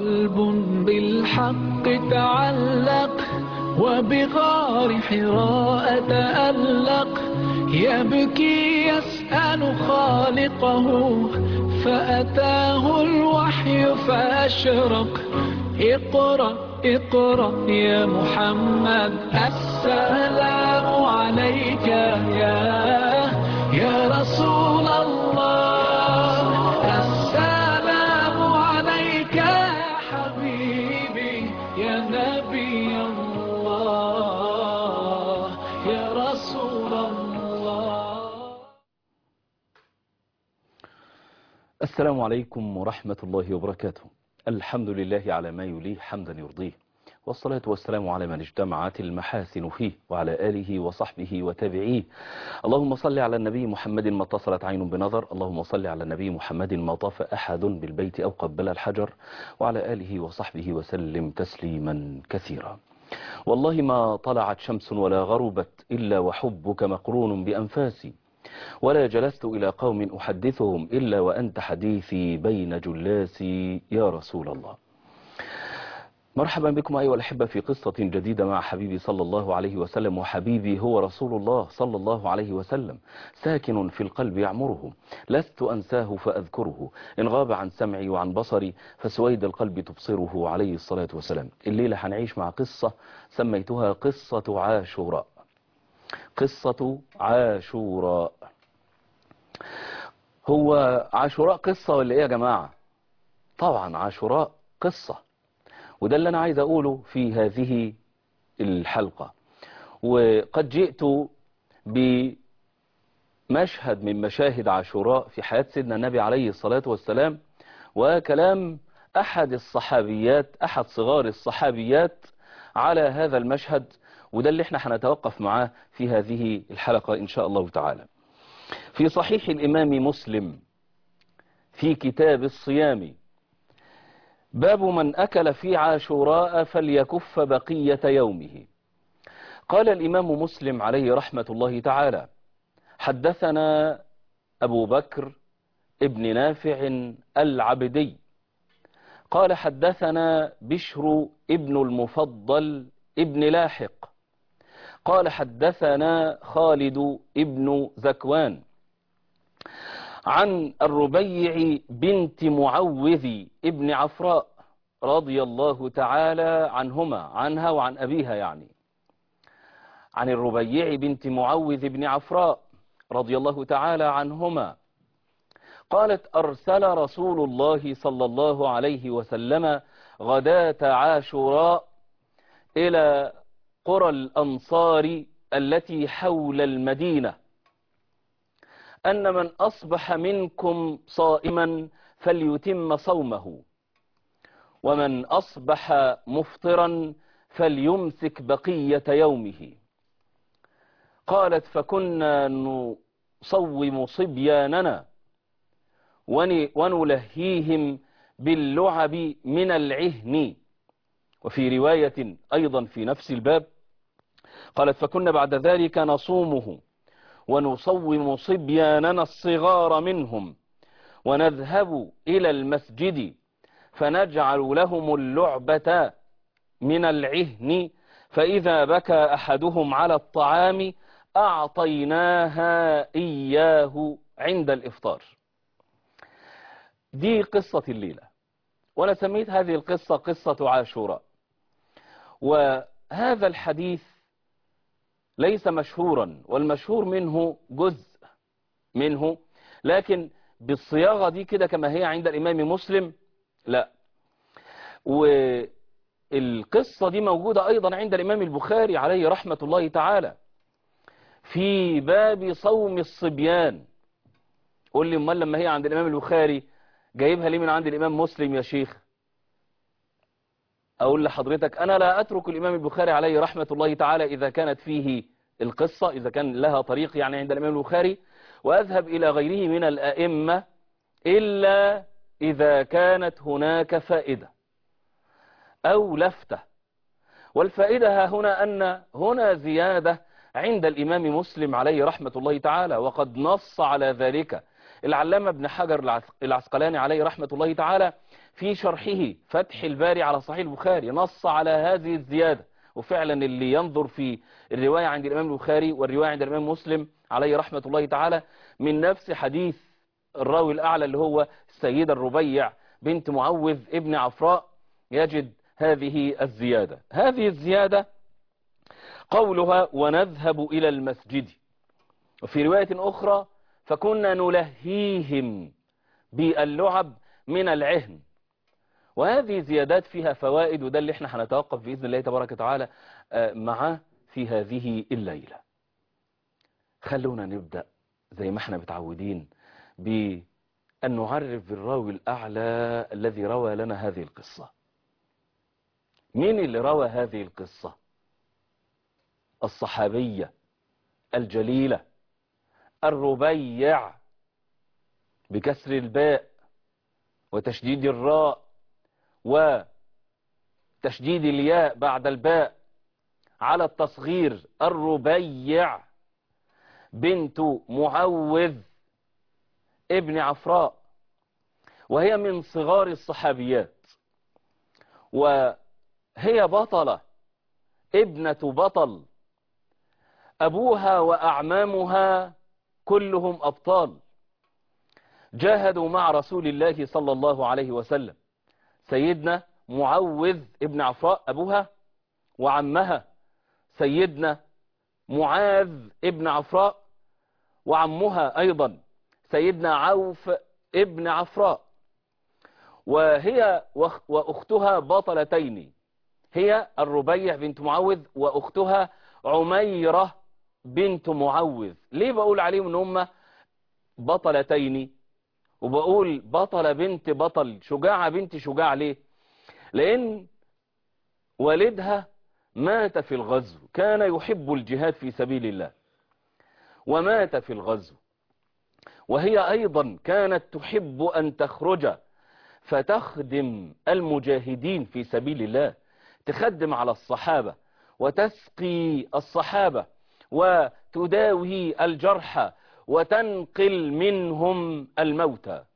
قلب بالحق تعلق وبغار حراء تألق يبكي يسأل خالقه فأتاه الوحي فأشرق اقرأ اقرأ يا محمد السلام عليك يا يا رسول الله السلام عليك يا حبيبي يا نبي الله يا رسول الله السلام عليكم ورحمة الله وبركاته الحمد لله على ما يليه حمدا يرضيه والصلاة والسلام على من اجتمعت المحاسن فيه وعلى آله وصحبه وتابعيه اللهم صل على النبي محمد ما اتصلت عين بنظر اللهم صل على النبي محمد ما طاف أحد بالبيت أو قبل الحجر وعلى آله وصحبه وسلم تسليما كثيرا والله ما طلعت شمس ولا غربت إلا وحبك مقرون بأنفاسي ولا جلست إلى قوم أحدثهم إلا وأنت حديثي بين جلاسي يا رسول الله مرحبا بكم أيها الأحبة في قصة جديدة مع حبيبي صلى الله عليه وسلم وحبيبي هو رسول الله صلى الله عليه وسلم ساكن في القلب يعمره لست أنساه فأذكره إن غاب عن سمعي وعن بصري فسويد القلب تبصره عليه الصلاة والسلام الليلة هنعيش مع قصة سميتها قصة عاشوراء قصة عاشوراء هو عاشوراء قصة ولا ايه يا جماعة طبعا عاشوراء قصة وده اللي انا عايز اقوله في هذه الحلقة وقد جئت بمشهد من مشاهد عاشوراء في حياة سيدنا النبي عليه الصلاة والسلام وكلام احد الصحابيات احد صغار الصحابيات على هذا المشهد وده اللي احنا هنتوقف معاه في هذه الحلقة ان شاء الله تعالى في صحيح الامام مسلم في كتاب الصيام باب من اكل في عاشوراء فليكف بقية يومه قال الامام مسلم عليه رحمة الله تعالى حدثنا ابو بكر ابن نافع العبدي قال حدثنا بشر ابن المفضل ابن لاحق قال حدثنا خالد ابن زكوان عن الربيع بنت معوذ ابن عفراء رضي الله تعالى عنهما عنها وعن أبيها يعني عن الربيع بنت معوذ بن عفراء رضي الله تعالى عنهما قالت أرسل رسول الله صلى الله عليه وسلم غداة عاشوراء إلى قرى الأنصار التي حول المدينة أن من أصبح منكم صائما فليتم صومه ومن أصبح مفطرا فليمسك بقية يومه قالت فكنا نصوم صبياننا ونلهيهم باللعب من العهن وفي رواية أيضا في نفس الباب قالت فكنا بعد ذلك نصومه ونصوم صبياننا الصغار منهم ونذهب إلى المسجد فنجعل لهم اللعبة من العهن فإذا بكى أحدهم على الطعام أعطيناها إياه عند الإفطار دي قصة الليلة وأنا سميت هذه القصة قصة عاشوراء وهذا الحديث ليس مشهورا والمشهور منه جزء منه لكن بالصياغة دي كده كما هي عند الإمام مسلم لا والقصة دي موجودة أيضا عند الإمام البخاري عليه رحمة الله تعالى في باب صوم الصبيان قول لي امال لما هي عند الإمام البخاري جايبها ليه من عند الإمام مسلم يا شيخ أقول لحضرتك أنا لا أترك الإمام البخاري عليه رحمة الله تعالى إذا كانت فيه القصة إذا كان لها طريق يعني عند الإمام البخاري وأذهب إلى غيره من الأئمة إلا إذا كانت هناك فائدة أو لفتة والفائدة ها هنا أن هنا زيادة عند الإمام مسلم عليه رحمة الله تعالى وقد نص على ذلك العلامة ابن حجر العس- العسقلاني عليه رحمة الله تعالى في شرحه فتح الباري على صحيح البخاري نص على هذه الزيادة وفعلا اللي ينظر في الرواية عند الإمام البخاري والرواية عند الإمام مسلم عليه رحمة الله تعالى من نفس حديث الراوي الأعلى اللي هو السيدة الربيع بنت معوذ ابن عفراء يجد هذه الزيادة هذه الزيادة قولها ونذهب إلى المسجد وفي رواية أخرى فكنا نلهيهم باللعب من العهن وهذه زيادات فيها فوائد وده اللي احنا هنتوقف بإذن الله تبارك وتعالى آه، معاه في هذه الليلة خلونا نبدأ زي ما احنا متعودين بأن نعرف بالراوي الأعلى الذي روى لنا هذه القصة مين اللي روى هذه القصة الصحابية الجليلة الربيع بكسر الباء وتشديد الراء وتشديد الياء بعد الباء على التصغير الربيع بنت معوذ ابن عفراء وهي من صغار الصحابيات وهي بطلة ابنة بطل أبوها وأعمامها كلهم أبطال جاهدوا مع رسول الله صلى الله عليه وسلم سيدنا معوذ ابن عفراء أبوها وعمها سيدنا معاذ ابن عفراء وعمها أيضا سيدنا عوف ابن عفراء وهي وأخ- وأختها بطلتين هي الربيع بنت معوذ وأختها عميرة بنت معوذ ليه بقول عليهم ان هم بطلتين وبقول بطلة بنت بطل شجاعة بنت شجاع ليه لان والدها مات في الغزو كان يحب الجهاد في سبيل الله ومات في الغزو وهي أيضا كانت تحب أن تخرج فتخدم المجاهدين في سبيل الله تخدم على الصحابة وتسقي الصحابة وتداوي الجرحى وتنقل منهم الموتى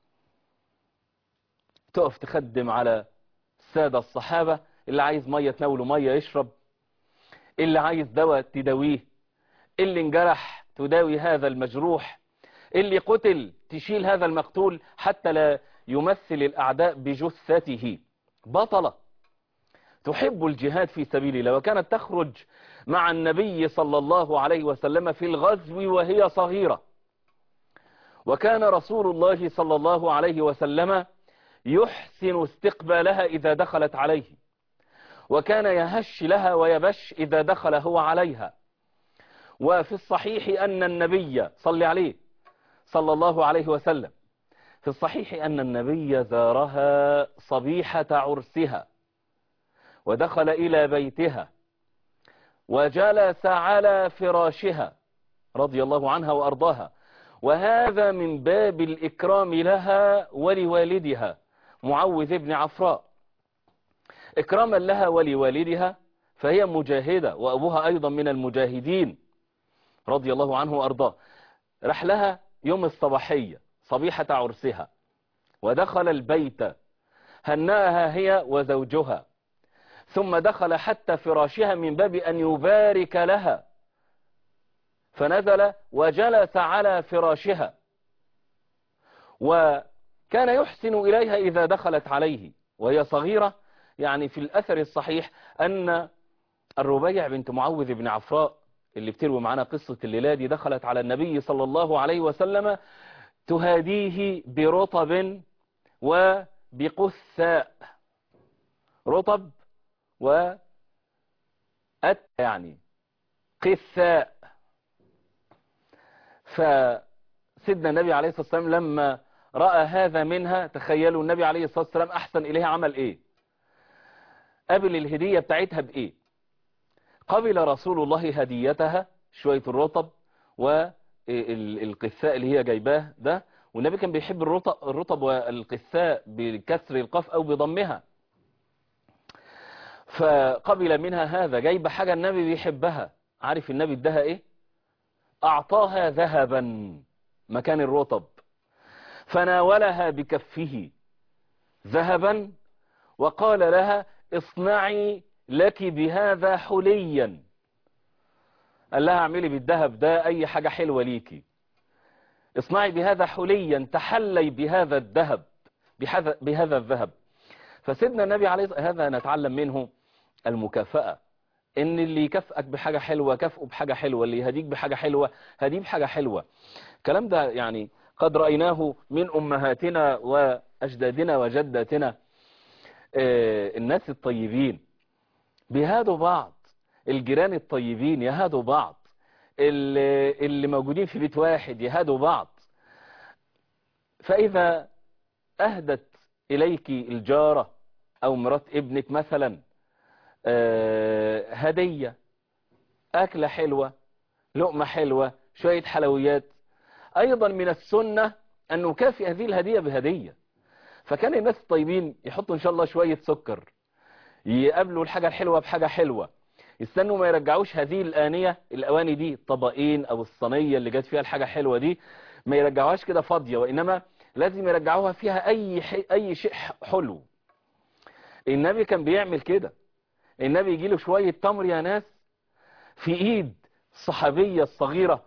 تقف تخدم على السادة الصحابة اللي عايز مية تناوله مية يشرب اللي عايز دواء تداويه اللي انجرح تداوي هذا المجروح اللي قتل تشيل هذا المقتول حتى لا يمثل الأعداء بجثته بطلة تحب الجهاد في سبيل الله وكانت تخرج مع النبي صلى الله عليه وسلم في الغزو وهي صغيرة وكان رسول الله صلى الله عليه وسلم يحسن استقبالها إذا دخلت عليه وكان يهش لها ويبش إذا دخل هو عليها وفي الصحيح أن النبي صلى عليه صلى الله عليه وسلم في الصحيح أن النبي زارها صبيحة عرسها ودخل إلى بيتها وجلس على فراشها رضي الله عنها وأرضاها وهذا من باب الإكرام لها ولوالدها معوذ بن عفراء إكراما لها ولوالدها فهي مجاهدة وأبوها أيضا من المجاهدين رضي الله عنه وأرضاه رحلها يوم الصباحية صبيحة عرسها ودخل البيت هناها هي وزوجها ثم دخل حتى فراشها من باب أن يبارك لها فنزل وجلس على فراشها وكان يحسن إليها إذا دخلت عليه وهي صغيرة يعني في الأثر الصحيح أن الربيع بنت معوذ بن عفراء اللي بتروي معنا قصة الليلة دي دخلت على النبي صلى الله عليه وسلم تهاديه برطب وبقثاء رطب و أت يعني قثاء فسيدنا النبي عليه الصلاة والسلام لما رأى هذا منها تخيلوا النبي عليه الصلاة والسلام أحسن إليها عمل إيه قبل الهدية بتاعتها بإيه قبل رسول الله هديتها شوية الرطب والقثاء اللي هي جايباه ده والنبي كان بيحب الرطب, الرطب والقثاء بكسر القاف أو بضمها فقبل منها هذا جايب حاجة النبي بيحبها عارف النبي ادها ايه اعطاها ذهبا مكان الرطب فناولها بكفه ذهبا وقال لها اصنعي لك بهذا حليا قال لها اعملي بالذهب ده اي حاجة حلوة ليكي اصنعي بهذا حليا تحلي بهذا الذهب بهذا, بهذا الذهب فسيدنا النبي عليه هذا نتعلم منه المكافأة ان اللي يكافئك بحاجة حلوة كافئه بحاجة حلوة اللي يهديك بحاجة حلوة هديه بحاجة حلوة الكلام ده يعني قد رأيناه من أمهاتنا وأجدادنا وجداتنا آه، الناس الطيبين بيهادوا بعض الجيران الطيبين يهادوا بعض اللي, اللي موجودين في بيت واحد يهادوا بعض فإذا أهدت إليك الجارة أو مرات ابنك مثلا آه، هدية أكلة حلوة لقمة حلوة شوية حلويات أيضا من السنة أن نكافئ هذه الهدية بهدية فكان الناس الطيبين يحطوا إن شاء الله شوية سكر يقابلوا الحاجة الحلوة بحاجة حلوة يستنوا ما يرجعوش هذه الآنية الأواني دي الطبقين أو الصينية اللي جات فيها الحاجة الحلوة دي ما يرجعوهاش كده فاضية وإنما لازم يرجعوها فيها أي, حي... أي شيء حلو النبي كان بيعمل كده النبي يجي له شوية تمر يا ناس في ايد الصحابية الصغيرة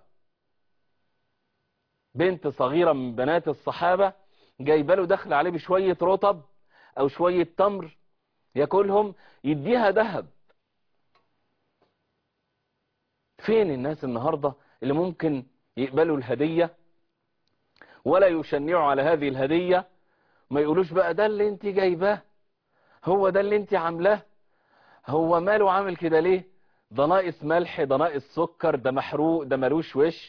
بنت صغيرة من بنات الصحابة جايبه له دخل عليه بشوية رطب او شوية تمر ياكلهم يديها ذهب فين الناس النهاردة اللي ممكن يقبلوا الهدية ولا يشنعوا على هذه الهدية ما يقولوش بقى ده اللي انت جايباه هو ده اللي انت عاملاه هو ماله عامل كده ليه ده ناقص ملح ده ناقص سكر ده محروق ده ملوش وش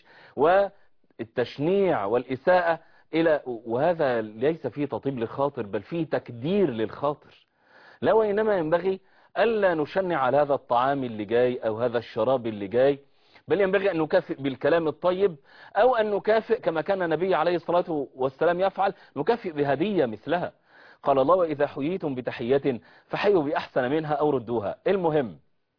والتشنيع والإساءة إلى وهذا ليس فيه تطيب للخاطر بل فيه تكدير للخاطر لا وإنما ينبغي ألا نشنع على هذا الطعام اللي جاي أو هذا الشراب اللي جاي بل ينبغي أن نكافئ بالكلام الطيب أو أن نكافئ كما كان النبي عليه الصلاة والسلام يفعل نكافئ بهدية مثلها قال الله وإذا حييتم بتحية فحيوا بأحسن منها أو ردوها المهم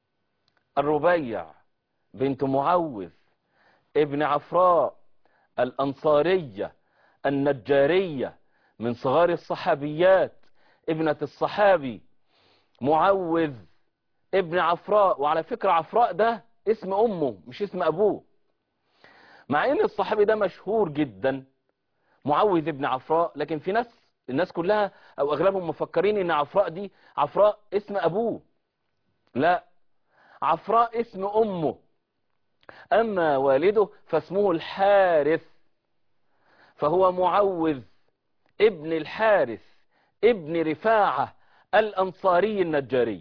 الربيع بنت معوذ ابن عفراء الأنصارية النجارية من صغار الصحابيات ابنة الصحابي معوذ ابن عفراء وعلى فكرة عفراء ده اسم أمه مش اسم أبوه مع ان الصحابي ده مشهور جدا معوذ ابن عفراء لكن في ناس الناس كلها او اغلبهم مفكرين ان عفراء دي عفراء اسم ابوه لا عفراء اسم امه اما والده فاسمه الحارث فهو معوذ ابن الحارث ابن رفاعة الانصاري النجاري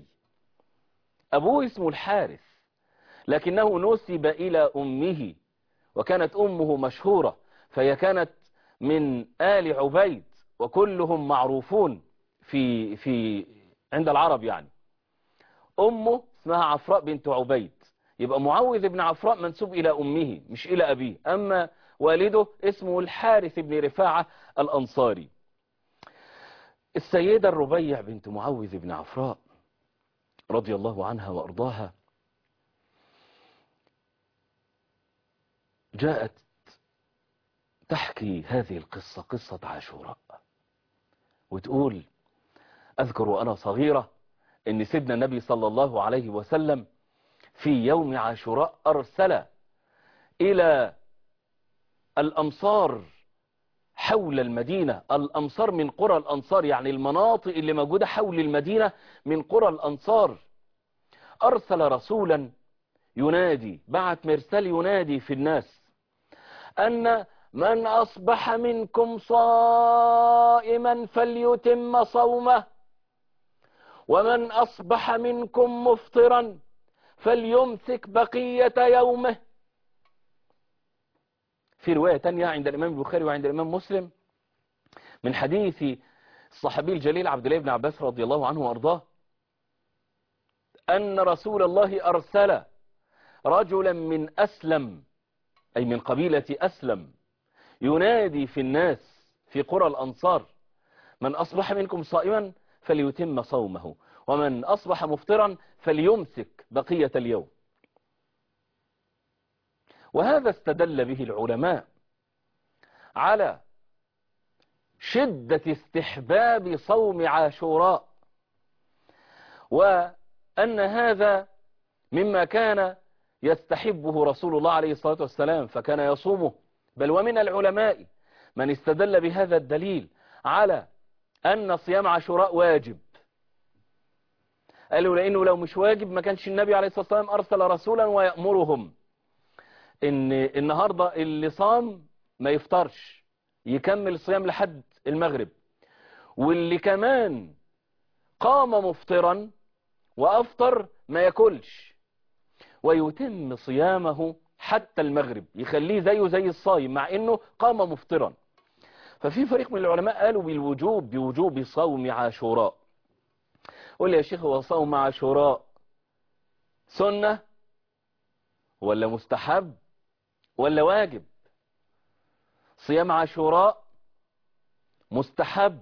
ابوه اسمه الحارث لكنه نسب الى امه وكانت امه مشهورة فهي كانت من آل عبيد وكلهم معروفون في في عند العرب يعني أمه اسمها عفراء بنت عبيد يبقى معوذ بن عفراء منسوب إلى أمه مش إلى أبيه أما والده اسمه الحارث بن رفاعة الأنصاري السيدة الربيع بنت معوذ بن عفراء رضي الله عنها وأرضاها جاءت تحكي هذه القصة قصة عاشوراء وتقول أذكر وأنا صغيرة أن سيدنا النبي صلى الله عليه وسلم في يوم عاشوراء أرسل إلى الأمصار حول المدينة الأمصار من قرى الأنصار يعني المناطق اللي موجودة حول المدينة من قرى الأنصار أرسل رسولا ينادي بعت مرسل ينادي في الناس أن من أصبح منكم صائما فليتم صومه ومن أصبح منكم مفطرا فليمسك بقية يومه في رواية تانية عند الإمام البخاري وعند الإمام مسلم من حديث الصحابي الجليل عبد الله بن عباس رضي الله عنه وأرضاه أن رسول الله أرسل رجلا من أسلم أي من قبيلة أسلم ينادي في الناس في قرى الأنصار من أصبح منكم صائما فليتم صومه ومن أصبح مفطرا فليمسك بقية اليوم وهذا استدل به العلماء على شدة استحباب صوم عاشوراء وأن هذا مما كان يستحبه رسول الله عليه الصلاة والسلام فكان يصومه بل ومن العلماء من استدل بهذا الدليل على أن صيام عاشوراء واجب قالوا لأنه لو مش واجب ما كانش النبي عليه الصلاة والسلام أرسل رسولا ويأمرهم إن النهاردة اللي صام ما يفطرش يكمل صيام لحد المغرب واللي كمان قام مفطرا وأفطر ما ياكلش ويتم صيامه حتى المغرب يخليه زيه زي الصايم مع انه قام مفطرا ففي فريق من العلماء قالوا بالوجوب بوجوب صوم عاشوراء قول لي يا شيخ هو صوم عاشوراء سنة ولا مستحب ولا واجب صيام عاشوراء مستحب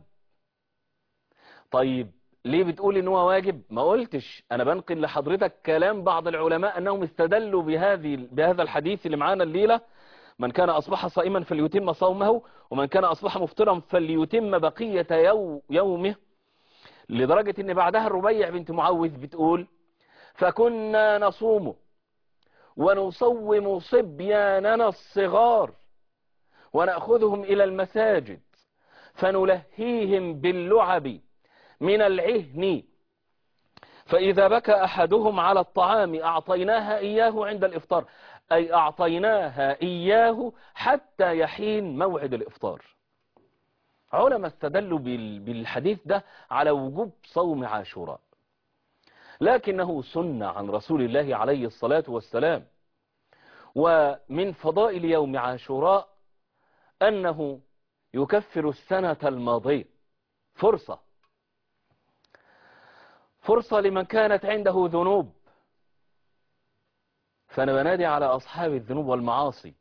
طيب ليه بتقول ان هو واجب ما قلتش انا بنقل لحضرتك كلام بعض العلماء انهم استدلوا بهذه بهذا الحديث اللي معانا الليلة من كان اصبح صائما فليتم صومه ومن كان اصبح مفطرا فليتم بقية يو يومه لدرجة ان بعدها الربيع بنت معوذ بتقول فكنا نصوم ونصوم صبياننا الصغار ونأخذهم الى المساجد فنلهيهم باللعب من العهن فإذا بكى أحدهم على الطعام أعطيناها إياه عند الإفطار أي أعطيناها إياه حتى يحين موعد الإفطار علماء استدلوا بالحديث ده على وجوب صوم عاشوراء لكنه سنة عن رسول الله عليه الصلاة والسلام ومن فضائل يوم عاشوراء أنه يكفر السنة الماضية فرصة فرصة لمن كانت عنده ذنوب فأنا بنادي على أصحاب الذنوب والمعاصي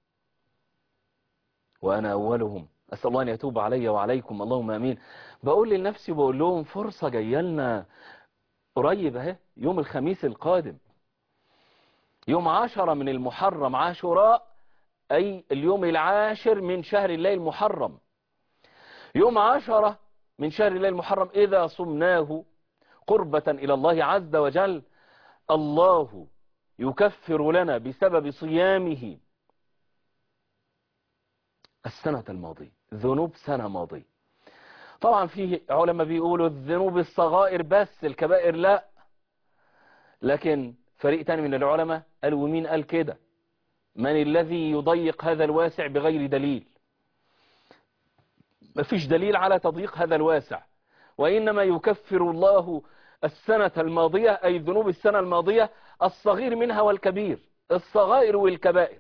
وأنا أولهم أسأل الله أن يتوب علي وعليكم اللهم أمين بقول لنفسي وبقول لهم فرصة جايه لنا قريب اهي يوم الخميس القادم يوم عشرة من المحرم عاشوراء أي اليوم العاشر من شهر الله المحرم يوم عشرة من شهر الله المحرم إذا صمناه قربة إلى الله عز وجل الله يكفر لنا بسبب صيامه السنة الماضية ذنوب سنة ماضية طبعا فيه علماء بيقولوا الذنوب الصغائر بس الكبائر لا لكن فريق تاني من العلماء قال ومين قال كده من الذي يضيق هذا الواسع بغير دليل مفيش دليل على تضييق هذا الواسع وإنما يكفر الله السنة الماضية أي ذنوب السنة الماضية الصغير منها والكبير الصغائر والكبائر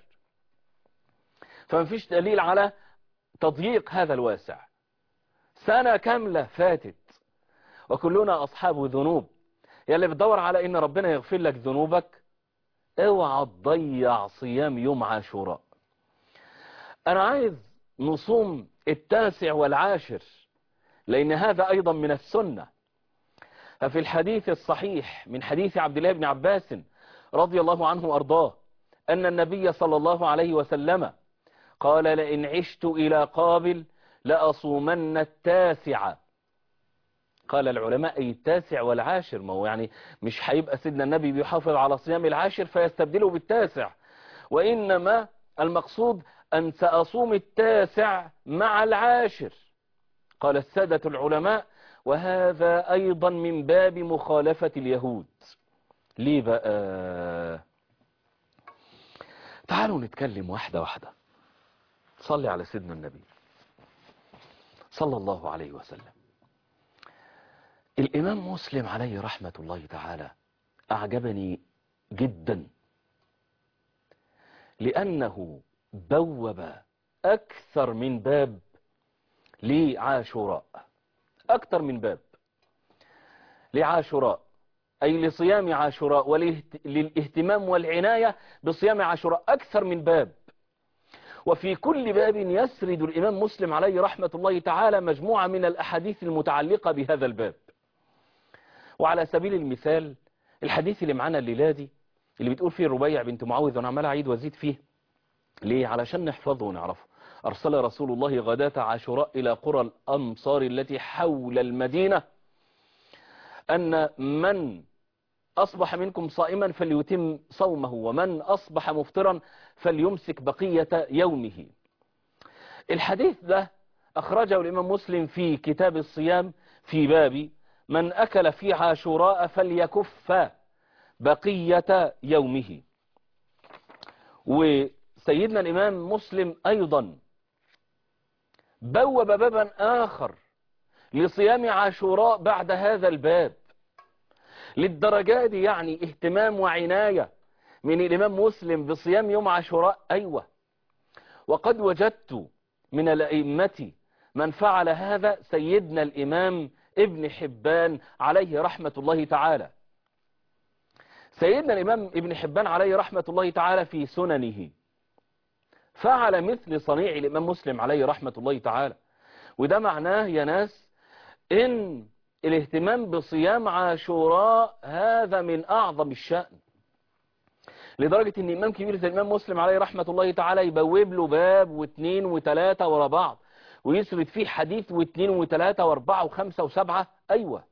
فمفيش دليل على تضييق هذا الواسع سنة كاملة فاتت وكلنا أصحاب ذنوب يلي بتدور على إن ربنا يغفر لك ذنوبك اوعى تضيع صيام يوم عاشوراء أنا عايز نصوم التاسع والعاشر لأن هذا أيضا من السنة ففي الحديث الصحيح من حديث عبد الله بن عباس رضي الله عنه وأرضاه أن النبي صلى الله عليه وسلم قال لئن عشت إلى قابل لأصومن التاسع قال العلماء أي التاسع والعاشر ما هو يعني مش هيبقى سيدنا النبي بيحافظ على صيام العاشر فيستبدله بالتاسع وإنما المقصود أن سأصوم التاسع مع العاشر قال السادة العلماء وهذا أيضا من باب مخالفة اليهود ليه بقى تعالوا نتكلم واحدة واحدة صلي على سيدنا النبي صلى الله عليه وسلم الإمام مسلم عليه رحمة الله تعالى أعجبني جدا لأنه بوب أكثر من باب لعاشوراء أكثر من باب لعاشوراء أي لصيام عاشوراء وللاهتمام والعناية بصيام عاشوراء أكثر من باب وفي كل باب يسرد الإمام مسلم عليه رحمة الله تعالى مجموعة من الأحاديث المتعلقة بهذا الباب وعلى سبيل المثال الحديث اللي معانا الليلة دي اللي بتقول فيه الربيع بنت معاوذ وانا عمال اعيد وازيد فيه ليه علشان نحفظه ونعرفه أرسل رسول الله غداة عاشوراء إلى قرى الأمصار التي حول المدينة أن من أصبح منكم صائما فليتم صومه ومن أصبح مفطرا فليمسك بقية يومه الحديث ده أخرجه الإمام مسلم في كتاب الصيام في باب من أكل في عاشوراء فليكف بقية يومه وسيدنا الإمام مسلم أيضا بوب بابا آخر لصيام عاشوراء بعد هذا الباب للدرجة دي يعني اهتمام وعناية من الإمام مسلم بصيام يوم عاشوراء أيوة وقد وجدت من الأئمة من فعل هذا سيدنا الإمام ابن حبان عليه رحمة الله تعالى سيدنا الإمام ابن حبان عليه رحمة الله تعالى في سننه فعل مثل صنيع الإمام مسلم عليه رحمة الله تعالى وده معناه يا ناس إن الاهتمام بصيام عاشوراء هذا من أعظم الشأن لدرجة ان امام كبير زي الامام مسلم عليه رحمة الله تعالى يبوب له باب واثنين وثلاثة ورا بعض ويسرد فيه حديث واثنين وثلاثة واربعة وخمسة وسبعة ايوه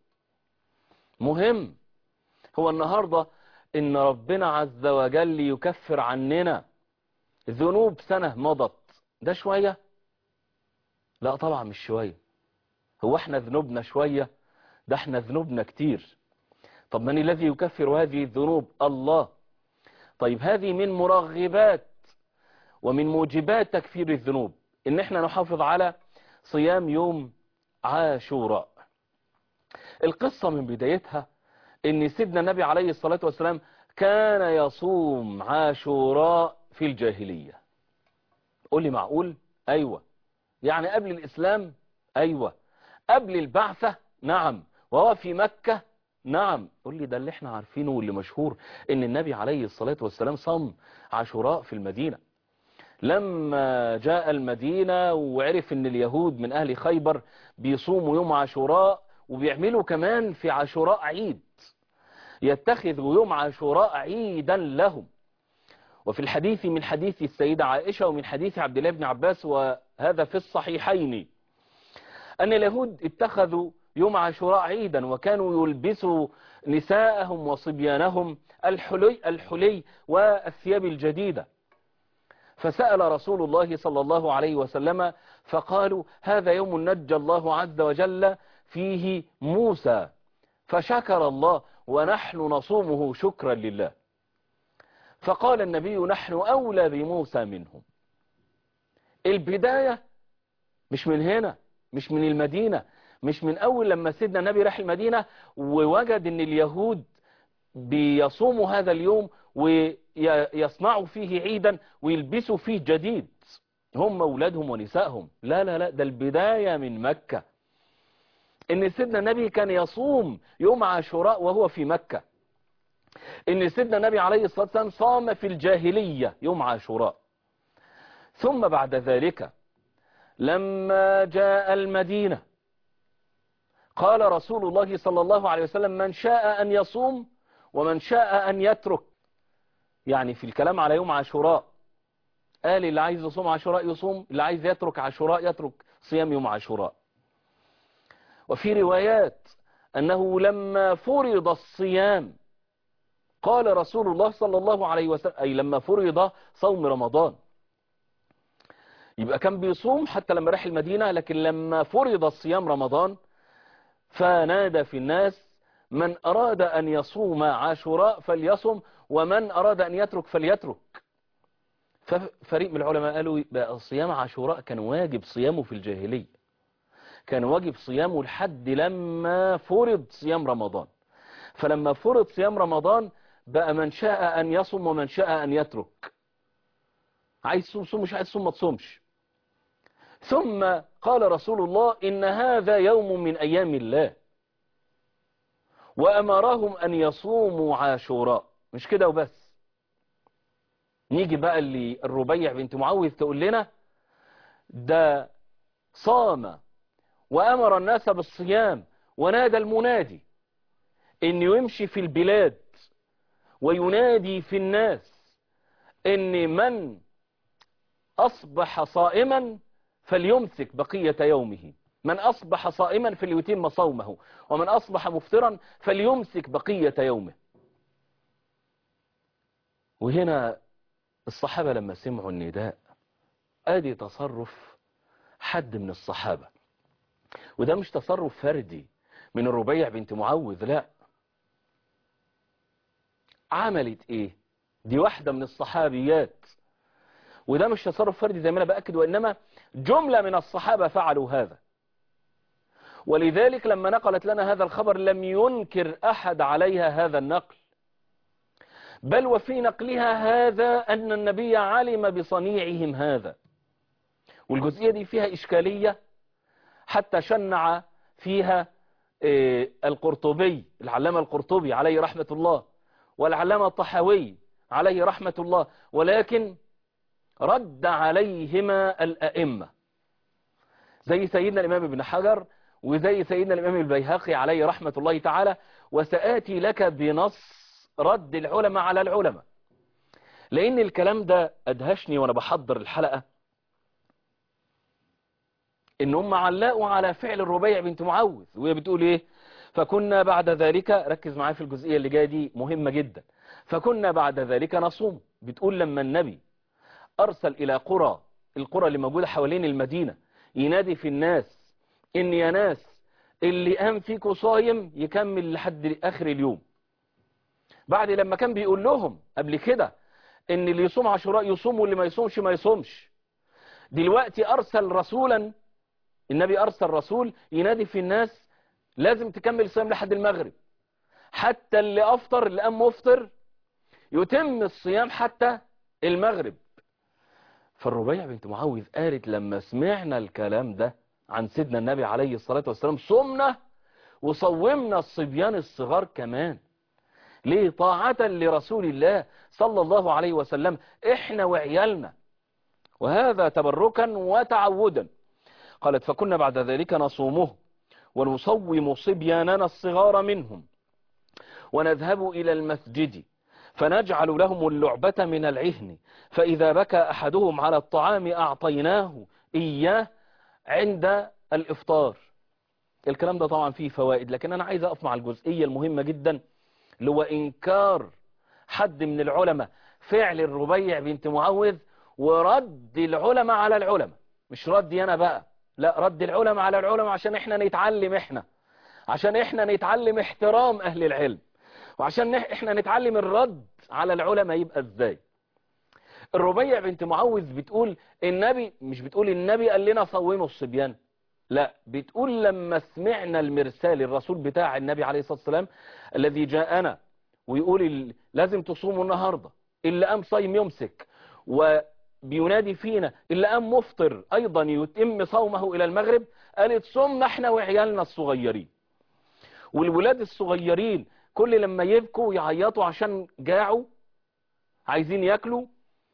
مهم هو النهاردة ان ربنا عز وجل يكفر عننا ذنوب سنة مضت ده شوية لا طبعا مش شوية هو احنا ذنوبنا شوية ده احنا ذنوبنا كتير طب من الذي يكفر هذه الذنوب الله طيب هذه من مرغبات ومن موجبات تكفير الذنوب ان احنا نحافظ على صيام يوم عاشوراء القصة من بدايتها ان سيدنا النبي عليه الصلاة والسلام كان يصوم عاشوراء في الجاهلية قول لي معقول ايوه يعني قبل الاسلام ايوه قبل البعثة نعم وهو في مكة نعم قول لي ده اللي احنا عارفينه واللي مشهور ان النبي عليه الصلاة والسلام صام عاشوراء في المدينة لما جاء المدينة وعرف ان اليهود من اهل خيبر بيصوموا يوم عاشوراء وبيعملوا كمان في عاشوراء عيد يتخذوا يوم عاشوراء عيدا لهم وفي الحديث من حديث السيدة عائشة ومن حديث عبد الله بن عباس وهذا في الصحيحين أن اليهود اتخذوا يوم عاشوراء عيدا وكانوا يلبسوا نساءهم وصبيانهم الحلي, الحلي والثياب الجديدة فسأل رسول الله صلى الله عليه وسلم فقالوا هذا يوم نجى الله عز وجل فيه موسى فشكر الله ونحن نصومه شكرا لله فقال النبي نحن أولى بموسى منهم البداية مش من هنا مش من المدينة مش من أول لما سيدنا النبي راح المدينة ووجد أن اليهود بيصوموا هذا اليوم ويصنعوا فيه عيدا ويلبسوا فيه جديد هم أولادهم ونسائهم لا لا لا ده البداية من مكة ان سيدنا النبي كان يصوم يوم عاشوراء وهو في مكة ان سيدنا النبي عليه الصلاة والسلام صام في الجاهلية يوم عاشوراء ثم بعد ذلك لما جاء المدينة قال رسول الله صلى الله عليه وسلم من شاء أن يصوم ومن شاء أن يترك يعني في الكلام على يوم عاشوراء قال اللي عايز يصوم عاشوراء يصوم اللي عايز يترك عاشوراء يترك صيام يوم عاشوراء وفي روايات أنه لما فرض الصيام قال رسول الله صلى الله عليه وسلم أي لما فرض صوم رمضان يبقى كان بيصوم حتى لما راح المدينة لكن لما فرض الصيام رمضان فنادى في الناس من أراد أن يصوم عاشوراء فليصم ومن أراد أن يترك فليترك ففريق من العلماء قالوا بقى صيام عاشوراء كان واجب صيامه في الجاهلية كان واجب صيامه لحد لما فرض صيام رمضان فلما فرض صيام رمضان بقى من شاء أن يصوم ومن شاء أن يترك عايز تصوم صوم مش عايز تصوم ما تصومش ثم قال رسول الله إن هذا يوم من أيام الله وأمرهم أن يصوموا عاشوراء مش كده وبس نيجي بقى اللي الربيع بنت معوذ تقول لنا ده صام وأمر الناس بالصيام ونادى المنادي إن يمشي في البلاد وينادي في الناس إن من أصبح صائما فليمسك بقية يومه من أصبح صائما فليتم صومه ومن أصبح مفطرا فليمسك بقية يومه وهنا الصحابة لما سمعوا النداء ادي تصرف حد من الصحابة وده مش تصرف فردي من الربيع بنت معوذ لا عملت ايه دي واحدة من الصحابيات وده مش تصرف فردي زي ما انا باكد وانما جملة من الصحابة فعلوا هذا ولذلك لما نقلت لنا هذا الخبر لم ينكر احد عليها هذا النقل بل وفي نقلها هذا ان النبي علم بصنيعهم هذا والجزئية دي فيها اشكالية حتى شنع فيها القرطبي العلامة القرطبي عليه رحمة الله والعلامة الطحاوي عليه رحمة الله ولكن رد عليهما الأئمة زي سيدنا الإمام ابن حجر وزي سيدنا الإمام البيهقي عليه رحمة الله تعالى وسآتي لك بنص رد العلماء على العلماء لأن الكلام ده أدهشني وأنا بحضر الحلقة إن هم علقوا على فعل الربيع بنت معوذ وهي بتقول إيه فكنا بعد ذلك ركز معايا في الجزئية اللي جاية دي مهمة جدا فكنا بعد ذلك نصوم بتقول لما النبي أرسل إلى قرى القرى اللي موجودة حوالين المدينة ينادي في الناس إن يا ناس اللي قام فيكم صايم يكمل لحد آخر اليوم بعد لما كان بيقول لهم قبل كده إن اللي يصوم عاشوراء يصوم واللي ما يصومش ما يصومش دلوقتي أرسل رسولا النبي أرسل رسول ينادي في الناس لازم تكمل الصيام لحد المغرب حتى اللي أفطر اللي قام مفطر يتم الصيام حتى المغرب فالربيع بنت معوذ قالت لما سمعنا الكلام ده عن سيدنا النبي عليه الصلاة والسلام صمنا وصومنا الصبيان الصغار كمان ليه طاعة لرسول الله صلى الله عليه وسلم احنا وعيالنا وهذا تبركا وتعودا قالت فكنا بعد ذلك نصومه ونصوم صبياننا الصغار منهم ونذهب إلى المسجد فنجعل لهم اللعبة من العهن فإذا بكى أحدهم على الطعام أعطيناه إياه عند الإفطار الكلام ده طبعا فيه فوائد لكن أنا عايز أقف مع الجزئية المهمة جدا اللي هو إنكار حد من العلماء فعل الربيع بنت معوذ ورد العلماء على العلماء مش ردي أنا بقى لا رد العلماء على العلماء عشان احنا نتعلم احنا عشان احنا نتعلم احترام اهل العلم وعشان احنا نتعلم الرد على العلماء يبقى ازاي الربيع بنت معوذ بتقول النبي مش بتقول النبي قال لنا صوموا الصبيان لا بتقول لما سمعنا المرسال الرسول بتاع النبي عليه الصلاة والسلام الذي جاءنا ويقول لازم تصوموا النهاردة اللي قام صايم يمسك وبينادي فينا اللي قام مفطر ايضا يتم صومه الى المغرب قالت صمنا احنا وعيالنا الصغيرين والولاد الصغيرين كل لما يبكوا ويعيطوا عشان جاعوا عايزين ياكلوا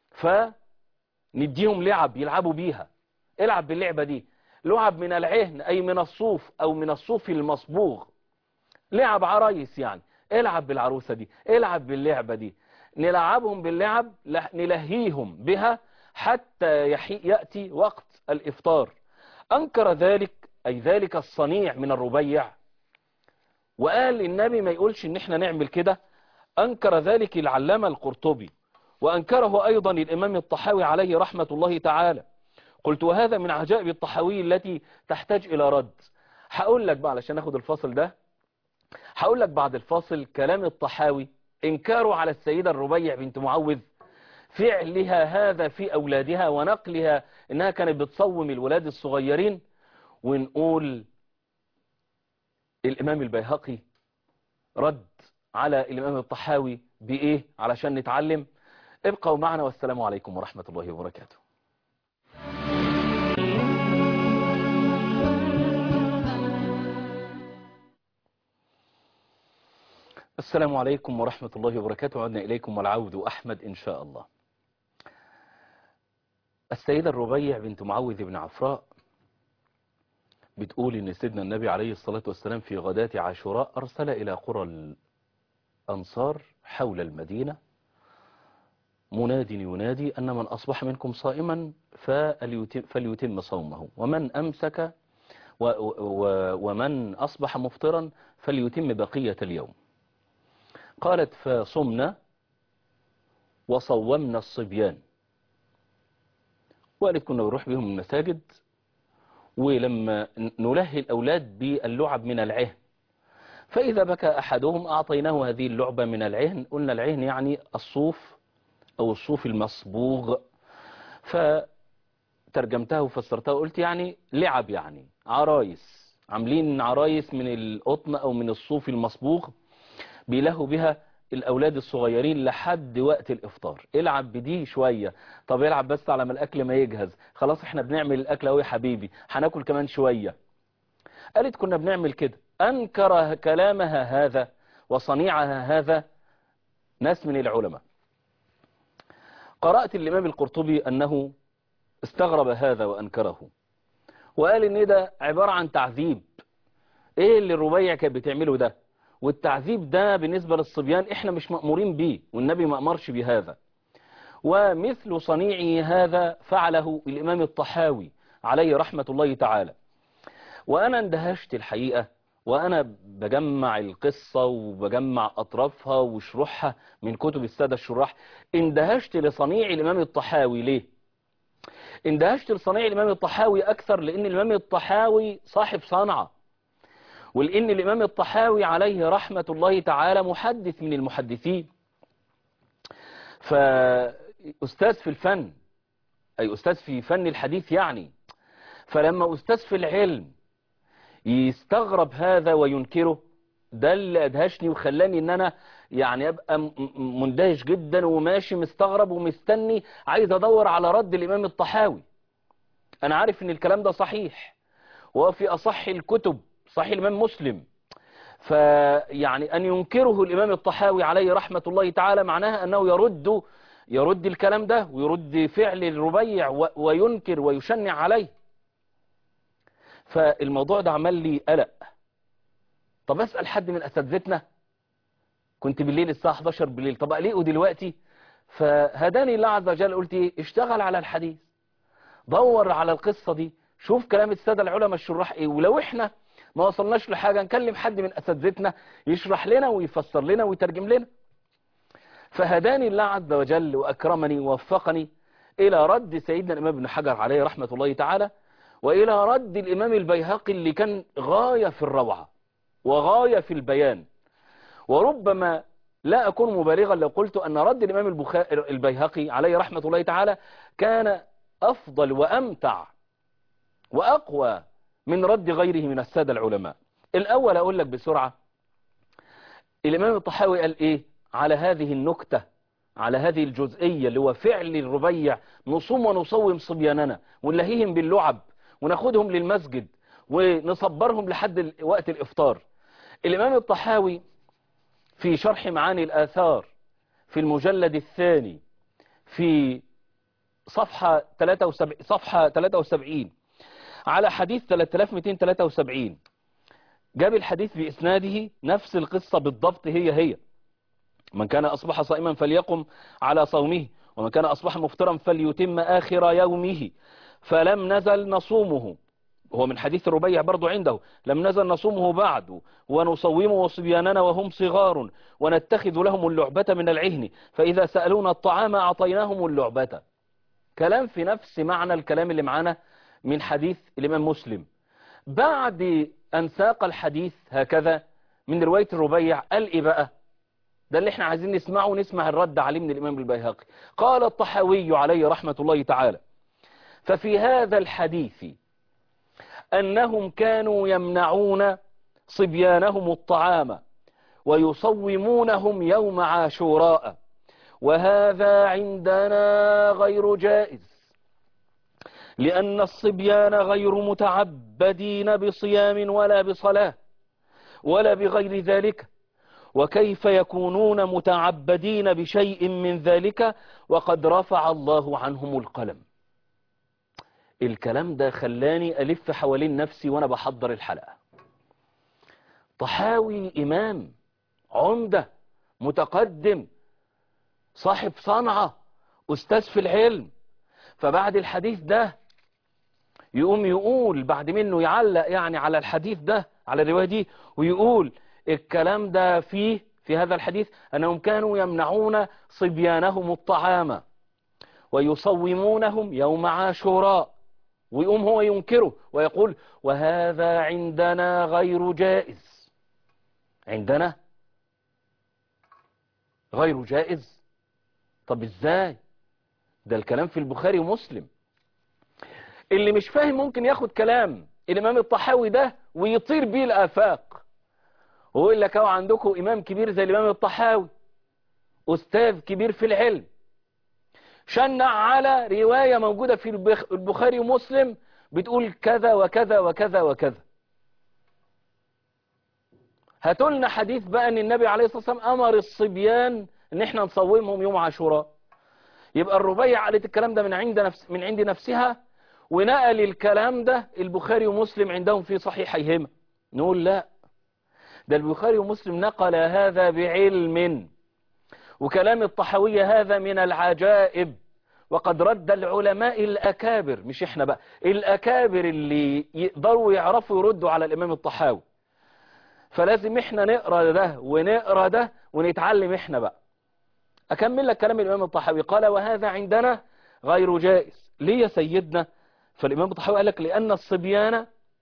فنديهم لعب يلعبوا بيها العب باللعبة دي لعب من العهن اي من الصوف او من الصوف المصبوغ لعب عرايس يعني العب بالعروسة دي العب باللعبة دي نلعبهم باللعب نلهيهم بها حتى يأتي وقت الإفطار أنكر ذلك أي ذلك الصنيع من الربيع وقال النبي ما يقولش ان احنا نعمل كده أنكر ذلك العلامة القرطبي وأنكره أيضا الإمام الطحاوي عليه رحمة الله تعالى قلت وهذا من عجائب الطحاوي التي تحتاج إلى رد هقول لك بقى علشان ناخد الفاصل ده هقول لك بعد الفاصل كلام الطحاوي انكاره على السيدة الربيع بنت معوذ فعلها هذا في أولادها ونقلها إنها كانت بتصوم الولاد الصغيرين ونقول الإمام البيهقي رد على الإمام الطحاوي بإيه علشان نتعلم ابقوا معنا والسلام عليكم ورحمة الله وبركاته السلام عليكم ورحمة الله وبركاته عدنا إليكم والعود أحمد إن شاء الله السيدة الربيع بنت معوذ بن عفراء بتقول إن سيدنا النبي عليه الصلاة والسلام في غداة عاشوراء أرسل إلى قرى الأنصار حول المدينة مناد ينادي أن من أصبح منكم صائما فليتم, فليتم صومه ومن أمسك و و ومن أصبح مفطرا فليتم بقية اليوم قالت فصمنا وصومنا الصبيان وقالت كنا بنروح بهم المساجد ولما نلهي الأولاد باللعب من العهن فإذا بكى أحدهم أعطيناه هذه اللعبة من العهن قلنا العهن يعني الصوف أو الصوف المصبوغ فترجمتها وفسرتها وقلت يعني لعب يعني عرايس عاملين عرايس من القطن أو من الصوف المصبوغ بيلهوا بها الأولاد الصغيرين لحد وقت الإفطار العب بدي شوية طب العب بس على ما الأكل ما يجهز خلاص احنا بنعمل الأكل أهو يا حبيبي هناكل كمان شوية قالت كنا بنعمل كده أنكر كلامها هذا وصنيعها هذا ناس من العلماء قرأت الإمام القرطبي أنه استغرب هذا وأنكره وقال إن ده عبارة عن تعذيب إيه اللي الربيع كانت بتعمله ده والتعذيب ده بالنسبة للصبيان إحنا مش مأمورين بيه والنبي ما أمرش بهذا ومثل صنيعه هذا فعله الإمام الطحاوي عليه رحمة الله تعالى وأنا اندهشت الحقيقة وأنا بجمع القصة وبجمع أطرافها وشروحها من كتب السادة الشراح اندهشت لصنيع الإمام الطحاوي ليه؟ اندهشت لصنيع الإمام الطحاوي أكثر لأن الإمام الطحاوي صاحب صنعة ولأن الإمام الطحاوي عليه رحمة الله تعالى محدث من المحدثين فأستاذ في الفن أي أستاذ في فن الحديث يعني فلما أستاذ في العلم يستغرب هذا وينكره ده اللي أدهشني وخلاني ان انا يعني ابقى مندهش جدا وماشي مستغرب ومستني عايز ادور على رد الامام الطحاوي انا عارف ان الكلام ده صحيح وفي اصح الكتب صحيح الامام مسلم فيعني ان ينكره الامام الطحاوي عليه رحمة الله تعالى معناها انه يرد يرد الكلام ده ويرد فعل الربيع وينكر ويشنع عليه فالموضوع ده عمل لي قلق طب اسأل حد من أساتذتنا كنت بالليل الساعة 11 بالليل طب ألاقيه دلوقتي فهداني الله عز وجل قلت ايه اشتغل على الحديث دور على القصة دي شوف كلام السادة العلماء الشراح ايه ولو احنا ما وصلناش لحاجة نكلم حد من أساتذتنا يشرح لنا ويفسر لنا ويترجم لنا فهداني الله عز وجل وأكرمني ووفقني إلى رد سيدنا الإمام ابن حجر عليه رحمة الله تعالى وإلى رد الإمام البيهقي اللي كان غاية في الروعة وغاية في البيان وربما لا أكون مبالغا لو قلت أن رد الإمام البيهقي عليه رحمة الله تعالى كان أفضل وأمتع وأقوى من رد غيره من السادة العلماء الأول أقول لك بسرعة الإمام الطحاوي قال إيه على هذه النكتة على هذه الجزئية اللي هو فعل الربيع نصوم ونصوم صبياننا ونلهيهم باللعب وناخدهم للمسجد ونصبرهم لحد وقت الإفطار الإمام الطحاوي في شرح معاني الآثار في المجلد الثاني في صفحة 73 صفحة 73 على حديث 3273 جاب الحديث بإسناده نفس القصة بالضبط هي هي من كان أصبح صائما فليقم على صومه ومن كان أصبح مفطرا فليتم آخر يومه فلم نزل نصومه هو من حديث الربيع برضو عنده لم نزل نصومه بعد ونصومه صبياننا وهم صغار ونتخذ لهم اللعبة من العهن فإذا سألونا الطعام أعطيناهم اللعبة كلام في نفس معنى الكلام اللي معانا من حديث الإمام مسلم بعد أن ساق الحديث هكذا من رواية الربيع قال إيه بقى ده اللي احنا عايزين نسمعه ونسمع الرد عليه من الإمام البيهقي قال الطحاوي عليه رحمة الله تعالى ففي هذا الحديث أنهم كانوا يمنعون صبيانهم الطعام ويصومونهم يوم عاشوراء وهذا عندنا غير جائز لأن الصبيان غير متعبدين بصيام ولا بصلاة ولا بغير ذلك وكيف يكونون متعبدين بشيء من ذلك وقد رفع الله عنهم القلم الكلام ده خلاني ألف حوالين نفسي وأنا بحضر الحلقة طحاوي إمام عمدة متقدم صاحب صنعة أستاذ في العلم فبعد الحديث ده يقوم يقول بعد منه يعلق يعني على الحديث ده على الرواية دي ويقول الكلام ده فيه في هذا الحديث أنهم كانوا يمنعون صبيانهم الطعام ويصومونهم يوم عاشوراء ويقوم هو ينكره ويقول وهذا عندنا غير جائز عندنا غير جائز طب ازاي ده الكلام في البخاري ومسلم اللي مش فاهم ممكن ياخد كلام الامام الطحاوي ده ويطير بيه الافاق ويقول لك اهو عندكم امام كبير زي الامام الطحاوي استاذ كبير في العلم شنع على رواية موجودة في البخاري ومسلم بتقول كذا وكذا وكذا وكذا هاتولنا حديث بقى ان النبي عليه الصلاة والسلام امر الصبيان ان احنا نصومهم يوم عاشوراء يبقى الربيع قالت الكلام ده من عند نفس من عند نفسها ونقل الكلام ده البخاري ومسلم عندهم في صحيحيهما نقول لا ده البخاري ومسلم نقل هذا بعلم وكلام الطحوية هذا من العجائب وقد رد العلماء الأكابر مش احنا بقى الأكابر اللي يقدروا يعرفوا يردوا على الإمام الطحاوي فلازم احنا نقرأ ده ونقرأ ده ونتعلم احنا بقى أكمل لك كلام الإمام الطحاوي قال وهذا عندنا غير جائز ليه يا سيدنا فالإمام الطحاوي قال لك لأن الصبيان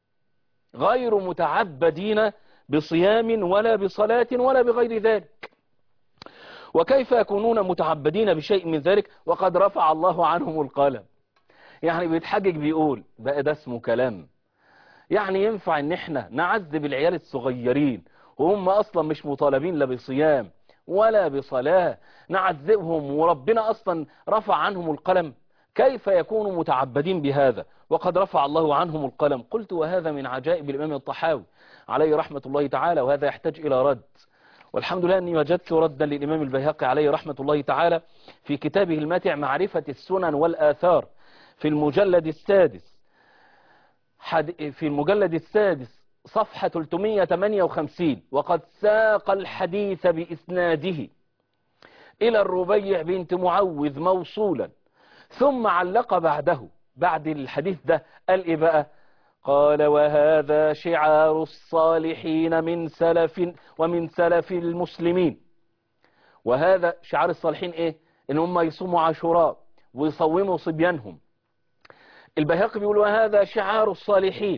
غير متعبدين بصيام ولا بصلاة ولا بغير ذلك وكيف يكونون متعبدين بشيء من ذلك وقد رفع الله عنهم القلم يعني بيتحجج بيقول بقى ده اسمه كلام يعني ينفع ان احنا نعذب العيال الصغيرين وهم اصلا مش مطالبين لا بصيام ولا بصلاة نعذبهم وربنا اصلا رفع عنهم القلم كيف يكونوا متعبدين بهذا وقد رفع الله عنهم القلم قلت وهذا من عجائب الامام الطحاوي عليه رحمة الله تعالى وهذا يحتاج الى رد والحمد لله أني وجدت ردا للإمام البيهقي عليه رحمة الله تعالى في كتابه الماتع معرفة السنن والآثار في المجلد السادس في المجلد السادس صفحة 358 وقد ساق الحديث بإسناده إلى الربيع بنت معوذ موصولا ثم علق بعده بعد الحديث ده قال إيه بقى قال وهذا شعار الصالحين من سلف ومن سلف المسلمين وهذا شعار الصالحين ايه ان هم يصوموا عاشوراء ويصوموا صبيانهم البيهقي بيقول وهذا شعار الصالحين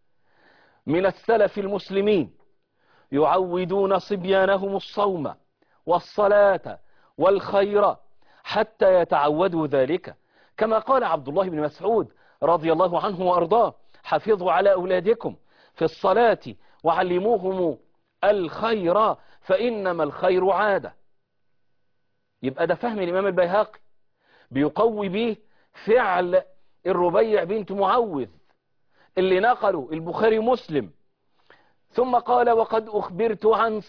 من السلف المسلمين يعودون صبيانهم الصوم والصلاة والخير حتى يتعودوا ذلك كما قال عبد الله بن مسعود رضي الله عنه وأرضاه حافظوا على أولادكم في الصلاة وعلموهم الخير فإنما الخير عادة يبقى ده فهم الإمام البيهقي بيقوي به فعل الربيع بنت معوذ اللي نقلوا البخاري مسلم ثم قال وقد أخبرت عن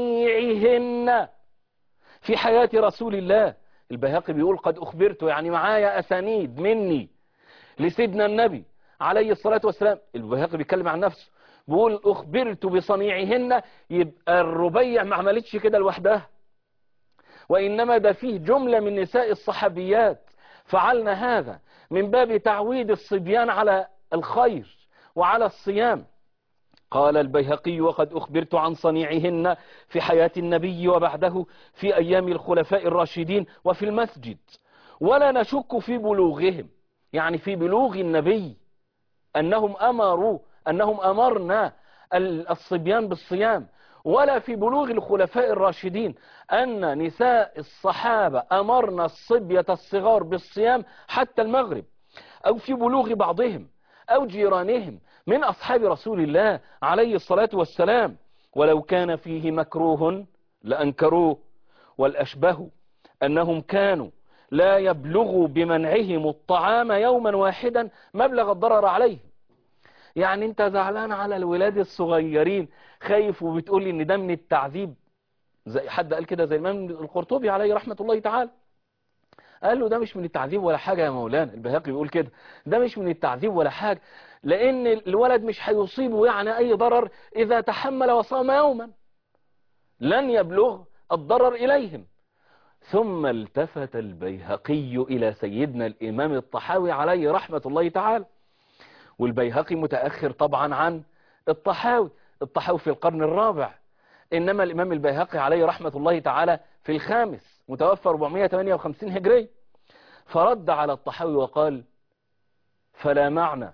صنيعهن في حياة رسول الله البيهقي بيقول قد أخبرت يعني معايا أسانيد مني لسيدنا النبي عليه الصلاة والسلام البيهقي بيتكلم عن نفسه بيقول أخبرت بصنيعهن يبقى الربيع ما عملتش كده لوحدها وإنما ده فيه جملة من نساء الصحابيات فعلنا هذا من باب تعويد الصبيان على الخير وعلى الصيام قال البيهقي وقد أخبرت عن صنيعهن في حياة النبي وبعده في أيام الخلفاء الراشدين وفي المسجد ولا نشك في بلوغهم يعني في بلوغ النبي أنهم أمروا أنهم أمرنا الصبيان بالصيام ولا في بلوغ الخلفاء الراشدين أن نساء الصحابة أمرنا الصبية الصغار بالصيام حتى المغرب أو في بلوغ بعضهم أو جيرانهم من أصحاب رسول الله عليه الصلاة والسلام ولو كان فيه مكروه لأنكروه والأشبه أنهم كانوا لا يبلغوا بمنعهم الطعام يوما واحدا مبلغ الضرر عليهم يعني انت زعلان على الولاد الصغيرين خايف وبتقول لي ان ده من التعذيب زي حد قال كده زي الامام القرطبي عليه رحمة الله تعالى قال له ده مش من التعذيب ولا حاجة يا مولانا البهاقي بيقول كده ده مش من التعذيب ولا حاجة لان الولد مش هيصيبه يعني اي ضرر اذا تحمل وصام يوما لن يبلغ الضرر اليهم ثم التفت البيهقي إلى سيدنا الإمام الطحاوي عليه رحمة الله تعالى والبيهقي متأخر طبعا عن الطحاوي الطحاوي في القرن الرابع إنما الإمام البيهقي عليه رحمة الله تعالى في الخامس متوفى 458 هجري فرد على الطحاوي وقال فلا معنى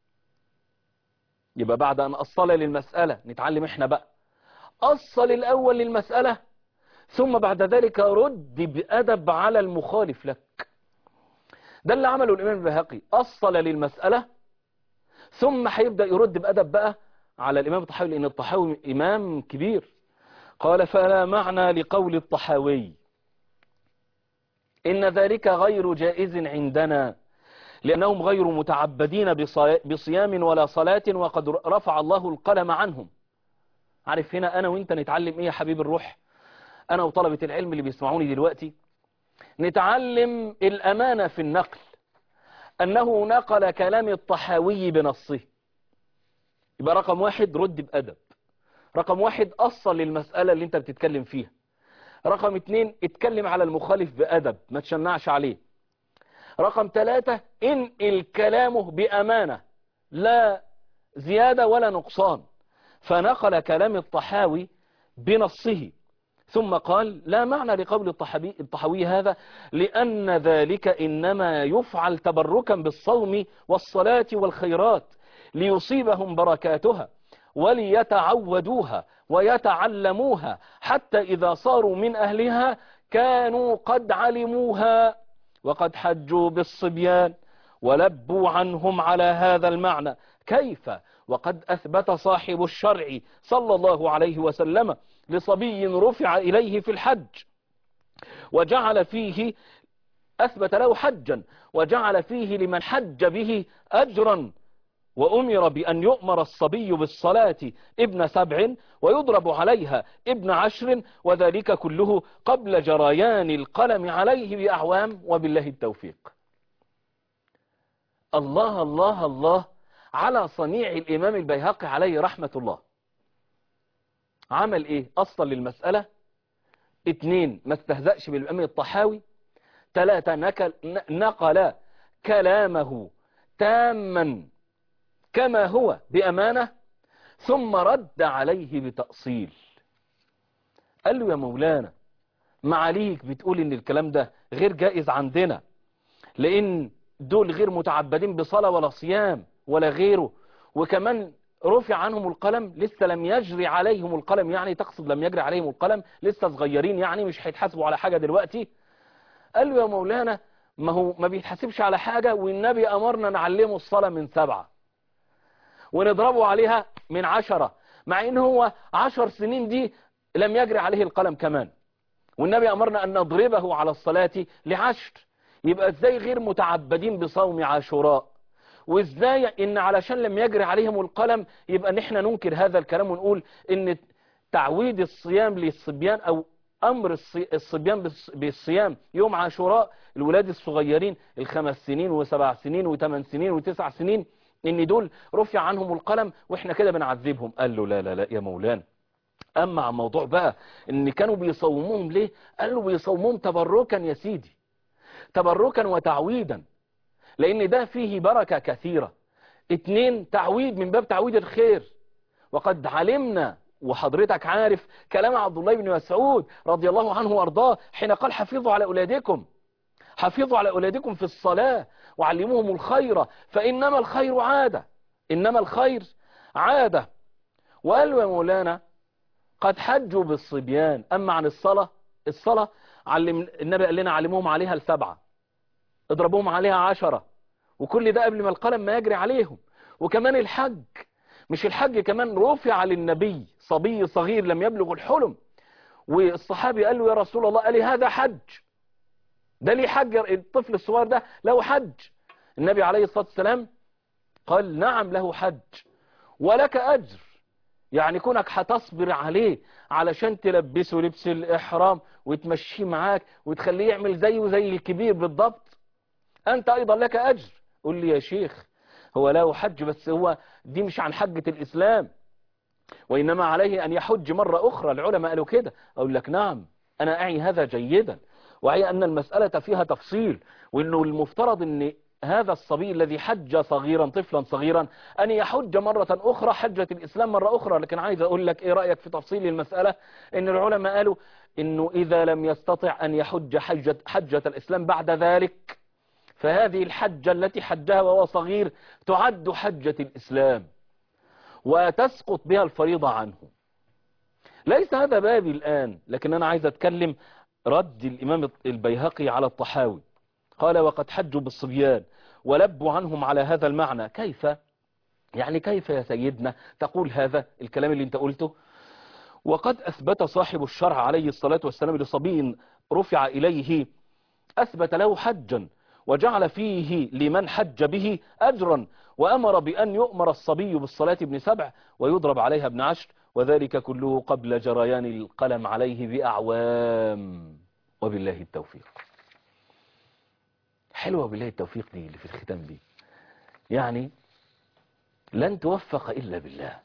يبقى بعد أن أصل للمسألة نتعلم إحنا بقى أصل الأول للمسألة ثم بعد ذلك رد بأدب على المخالف لك ده اللي عمله الإمام البيهقي أصل للمسألة ثم هيبدأ يرد بأدب بقى على الإمام الطحاوي لأن الطحاوي إمام كبير قال فلا معنى لقول الطحاوي إن ذلك غير جائز عندنا لأنهم غير متعبدين بصيام ولا صلاة وقد رفع الله القلم عنهم عارف هنا أنا وإنت نتعلم إيه يا حبيب الروح أنا وطلبة العلم اللي بيسمعوني دلوقتي نتعلم الأمانة في النقل أنه نقل كلام الطحاوي بنصه يبقى رقم واحد رد بأدب رقم واحد أصل للمسألة اللي انت بتتكلم فيها رقم اتنين اتكلم على المخالف بأدب ما تشنعش عليه رقم ثلاثة انقل كلامه بأمانة لا زيادة ولا نقصان فنقل كلام الطحاوي بنصه ثم قال لا معنى لقول الطحاوي, الطحاوي هذا لأن ذلك إنما يفعل تبركا بالصوم والصلاة والخيرات ليصيبهم بركاتها وليتعودوها ويتعلموها حتى إذا صاروا من أهلها كانوا قد علموها وقد حجوا بالصبيان ولبوا عنهم على هذا المعنى كيف وقد أثبت صاحب الشرع صلى الله عليه وسلم لصبي رفع إليه في الحج وجعل فيه أثبت له حجا وجعل فيه لمن حج به أجرا وأمر بأن يؤمر الصبي بالصلاة ابن سبع ويضرب عليها ابن عشر وذلك كله قبل جريان القلم عليه بأعوام وبالله التوفيق الله الله الله على صنيع الإمام البيهقي عليه رحمة الله عمل إيه أصلا للمسألة اتنين ما استهزأش بالإمام الطحاوي ثلاثة نقل, نقل كلامه تاما كما هو بأمانة ثم رد عليه بتأصيل قال له يا مولانا معاليك بتقول ان الكلام ده غير جائز عندنا لان دول غير متعبدين بصلاة ولا صيام ولا غيره وكمان رفع عنهم القلم لسه لم يجري عليهم القلم يعني تقصد لم يجري عليهم القلم لسه صغيرين يعني مش هيتحاسبوا على حاجة دلوقتي قال له يا مولانا ما هو ما بيتحاسبش على حاجة والنبي أمرنا نعلمه الصلاة من سبعة ونضربه عليها من عشرة مع ان هو عشر سنين دي لم يجري عليه القلم كمان والنبي أمرنا أن نضربه على الصلاة لعشر يبقى ازاي غير متعبدين بصوم عاشوراء وازاي ان علشان لم يجري عليهم القلم يبقى نحن ننكر هذا الكلام ونقول ان تعويد الصيام للصبيان او امر الصبيان بالصيام يوم عاشوراء الولاد الصغيرين الخمس سنين وسبع سنين وثمان سنين وتسع سنين ان دول رفع عنهم القلم واحنا كده بنعذبهم قال له لا لا لا يا مولانا اما عن موضوع بقى ان كانوا بيصوموهم ليه قال له بيصوموهم تبركا يا سيدي تبركا وتعويدا لان ده فيه بركة كثيرة اتنين تعويد من باب تعويد الخير وقد علمنا وحضرتك عارف كلام عبد الله بن مسعود رضي الله عنه وارضاه حين قال حفظوا على أولادكم حفظوا على أولادكم في الصلاة وعلموهم الخير فإنما الخير عادة إنما الخير عادة وقالوا يا مولانا قد حجوا بالصبيان أما عن الصلاة الصلاة علم النبي قال لنا علموهم عليها السبعة اضربوهم عليها عشرة وكل ده قبل ما القلم ما يجري عليهم وكمان الحج مش الحج كمان رفع للنبي صبي صغير لم يبلغ الحلم والصحابي قال له يا رسول الله قال لي هذا حج ده ليه حج الطفل الصغير ده له حج النبي عليه الصلاة والسلام قال نعم له حج ولك أجر يعني كونك هتصبر عليه علشان تلبسه لبس الإحرام وتمشيه معاك وتخليه يعمل زيه زي الكبير بالضبط أنت أيضا لك أجر قول لي يا شيخ هو له حج بس هو دي مش عن حجة الإسلام وإنما عليه أن يحج مرة أخرى العلماء قالوا كده أقول لك نعم أنا أعي هذا جيدا وهي أن المسألة فيها تفصيل وأنه المفترض أن هذا الصبي الذي حج صغيرا طفلا صغيرا أن يحج مرة أخرى حجة الإسلام مرة أخرى لكن عايز أقول لك إيه رأيك في تفصيل المسألة أن العلماء قالوا أنه إذا لم يستطع أن يحج حجة, حجة الإسلام بعد ذلك فهذه الحجة التي حجها وهو صغير تعد حجة الإسلام وتسقط بها الفريضة عنه ليس هذا بابي الآن لكن أنا عايز أتكلم رد الإمام البيهقي على الطحاوي قال وقد حجوا بالصبيان ولبوا عنهم على هذا المعنى كيف يعني كيف يا سيدنا تقول هذا الكلام اللي انت قلته وقد أثبت صاحب الشرع عليه الصلاة والسلام لصبي رفع إليه أثبت له حجا وجعل فيه لمن حج به أجرا وأمر بأن يؤمر الصبي بالصلاة ابن سبع ويضرب عليها ابن عشر وذلك كله قبل جريان القلم عليه بأعوام وبالله التوفيق حلوة بالله التوفيق دي اللي في الختام دي يعني لن توفق إلا بالله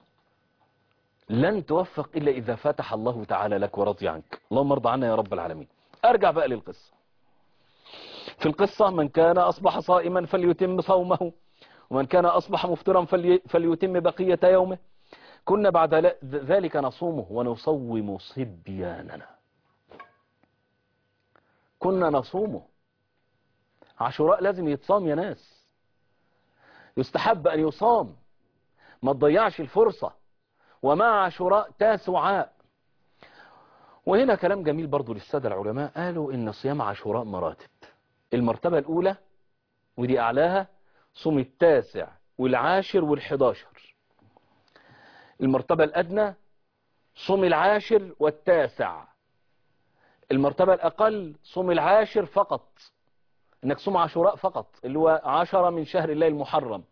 لن توفق إلا إذا فتح الله تعالى لك ورضي عنك اللهم ارضى عنا يا رب العالمين أرجع بقى للقصة في القصة من كان أصبح صائما فليتم صومه ومن كان أصبح مفطرا فلي فليتم بقية يومه كنا بعد ذلك نصومه ونصوم صبياننا كنا نصومه عاشوراء لازم يتصام يا ناس يستحب أن يصام ما تضيعش الفرصة ومع عاشوراء تاسعاء وهنا كلام جميل برضو للسادة العلماء قالوا إن صيام عاشوراء مراتب المرتبة الأولى ودي أعلاها صوم التاسع والعاشر والحداشر المرتبة الأدنى صوم العاشر والتاسع المرتبة الأقل صوم العاشر فقط انك صوم عاشوراء فقط اللي هو عشرة من شهر الله المحرم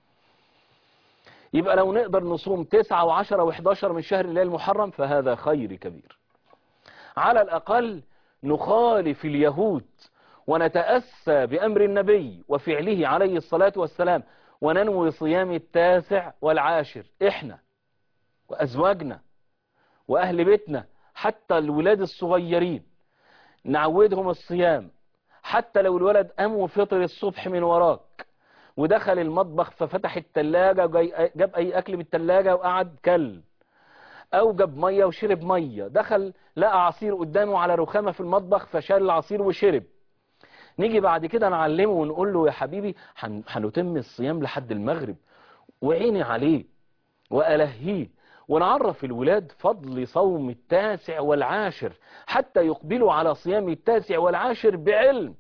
يبقى لو نقدر نصوم تسعة وعشرة وحداشر من شهر الله المحرم فهذا خير كبير على الأقل نخالف اليهود ونتأسى بأمر النبي وفعله عليه الصلاة والسلام وننوي صيام التاسع والعاشر احنا وأزواجنا وأهل بيتنا حتى الولاد الصغيرين نعودهم الصيام حتى لو الولد قام وفطر الصبح من وراك ودخل المطبخ ففتح التلاجة جاب أي أكل من التلاجة وقعد كل أو جاب مية وشرب مية دخل لقى عصير قدامه على رخامة في المطبخ فشال العصير وشرب نيجي بعد كده نعلمه ونقول له يا حبيبي هنتم الصيام لحد المغرب وعيني عليه وألهيه ونعرف الولاد فضل صوم التاسع والعاشر حتى يقبلوا على صيام التاسع والعاشر بعلم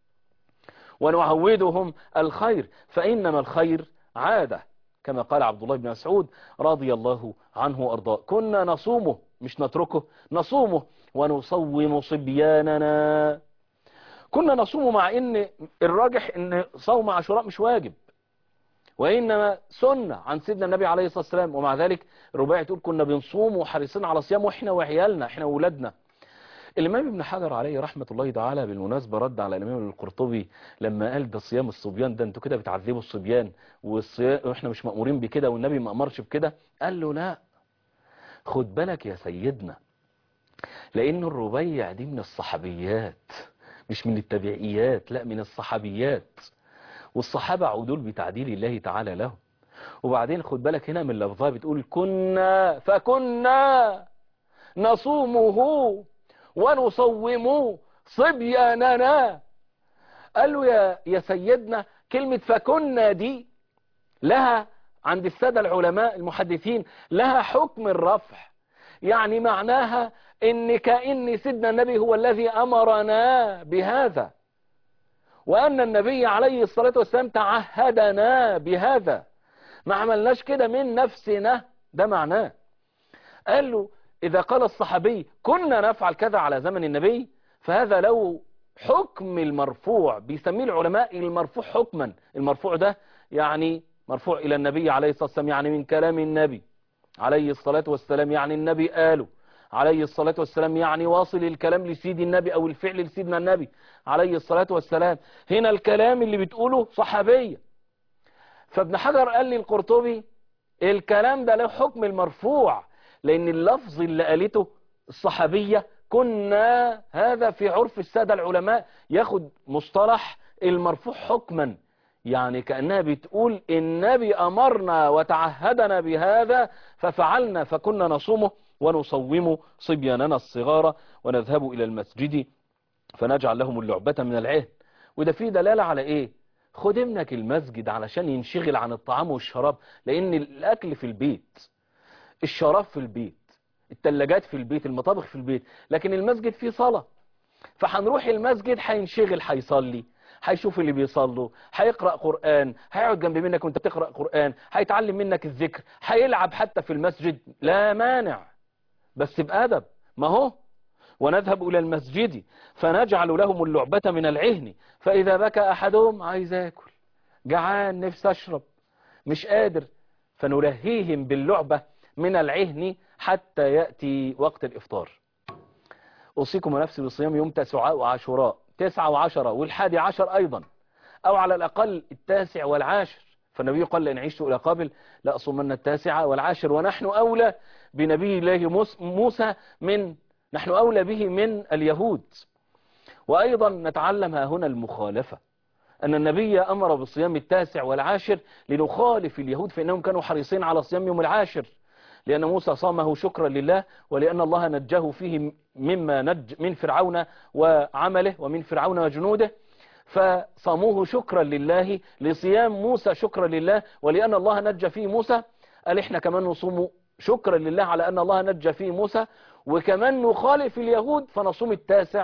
ونعودهم الخير فإنما الخير عادة كما قال عبد الله بن مسعود رضي الله عنه وأرضاه كنا نصومه مش نتركه نصومه ونصوم صبياننا كنا نصوم مع ان الراجح ان صوم عاشوراء مش واجب وإنما سنة عن سيدنا النبي عليه الصلاة والسلام ومع ذلك الرباعي تقول كنا بنصوم وحريصين على صيام وإحنا وعيالنا إحنا وولادنا الإمام ابن حجر عليه رحمة الله تعالى بالمناسبة رد على الإمام القرطبي لما قال ده صيام الصبيان ده انتوا كده بتعذبوا الصبيان والصيام واحنا مش مأمورين بكده والنبي ما أمرش بكده قال له لا خد بالك يا سيدنا لأن الربيع دي من الصحابيات مش من التبعيات لا من الصحابيات والصحابة عدول بتعديل الله تعالى لهم وبعدين خد بالك هنا من لفظها بتقول كنا فكنا نصومه ونصوم صبياننا قال له يا, يا سيدنا كلمة فكنا دي لها عند السادة العلماء المحدثين لها حكم الرفع يعني معناها ان كأن سيدنا النبي هو الذي أمرنا بهذا وأن النبي عليه الصلاة والسلام تعهدنا بهذا ما عملناش كده من نفسنا ده معناه قال له إذا قال الصحابي كنا نفعل كذا على زمن النبي فهذا لو حكم المرفوع بيسميه العلماء المرفوع حكما المرفوع ده يعني مرفوع إلى النبي عليه الصلاة والسلام يعني من كلام النبي عليه الصلاة والسلام يعني النبي قاله عليه الصلاة والسلام يعني واصل الكلام لسيد النبي أو الفعل لسيدنا النبي عليه الصلاة والسلام هنا الكلام اللي بتقوله صحابية فابن حجر قال لي القرطبي الكلام ده له حكم المرفوع لأن اللفظ اللي قالته الصحابية كنا هذا في عرف السادة العلماء ياخد مصطلح المرفوع حكما يعني كأنها بتقول النبي أمرنا وتعهدنا بهذا ففعلنا فكنا نصومه ونصوم صبياننا الصغار ونذهب إلى المسجد فنجعل لهم اللعبة من العهد وده فيه دلالة على ايه خد ابنك المسجد علشان ينشغل عن الطعام والشراب لان الاكل في البيت الشراب في البيت التلاجات في البيت المطابخ في البيت لكن المسجد فيه صلاة فهنروح المسجد هينشغل هيصلي هيشوف اللي بيصلوا هيقرأ قرآن هيقعد جنب منك وانت بتقرأ قرآن هيتعلم منك الذكر هيلعب حتى في المسجد لا مانع بس بأدب ما هو ونذهب إلى المسجد فنجعل لهم اللعبة من العهن فإذا بكى أحدهم عايز أكل جعان نفس أشرب مش قادر فنلهيهم باللعبة من العهن حتى يأتي وقت الإفطار أوصيكم ونفسي بصيام يوم تسعاء وعاشوراء تسعة وعشرة والحادي عشر أيضا أو على الأقل التاسع والعاشر فالنبي قال لأن عشت إلى قابل لأصومن التاسعة والعاشر ونحن أولى بنبي الله موسى من نحن أولى به من اليهود وأيضا نتعلم ها هنا المخالفة أن النبي أمر بالصيام التاسع والعاشر لنخالف اليهود فإنهم كانوا حريصين على صيام يوم العاشر لأن موسى صامه شكرا لله ولأن الله نجاه فيه مما نج من فرعون وعمله ومن فرعون وجنوده فصاموه شكرا لله لصيام موسى شكرا لله ولأن الله نجى فيه موسى قال احنا كمان نصوم شكرا لله على أن الله نجى فيه موسى وكمان نخالف اليهود فنصوم التاسع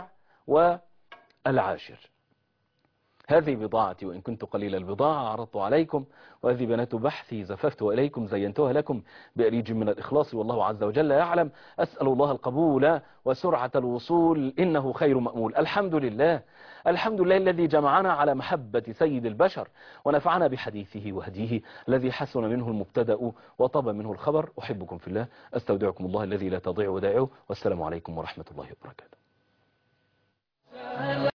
والعاشر هذه بضاعتي وإن كنت قليل البضاعة عرضت عليكم وهذه بنات بحثي زففت إليكم زينتها لكم بأريج من الإخلاص والله عز وجل يعلم أسأل الله القبول وسرعة الوصول إنه خير مأمول الحمد لله الحمد لله الذي جمعنا على محبة سيد البشر ونفعنا بحديثه وهديه الذي حسن منه المبتدأ وطاب منه الخبر أحبكم في الله أستودعكم الله الذي لا تضيع ودائعه والسلام عليكم ورحمة الله وبركاته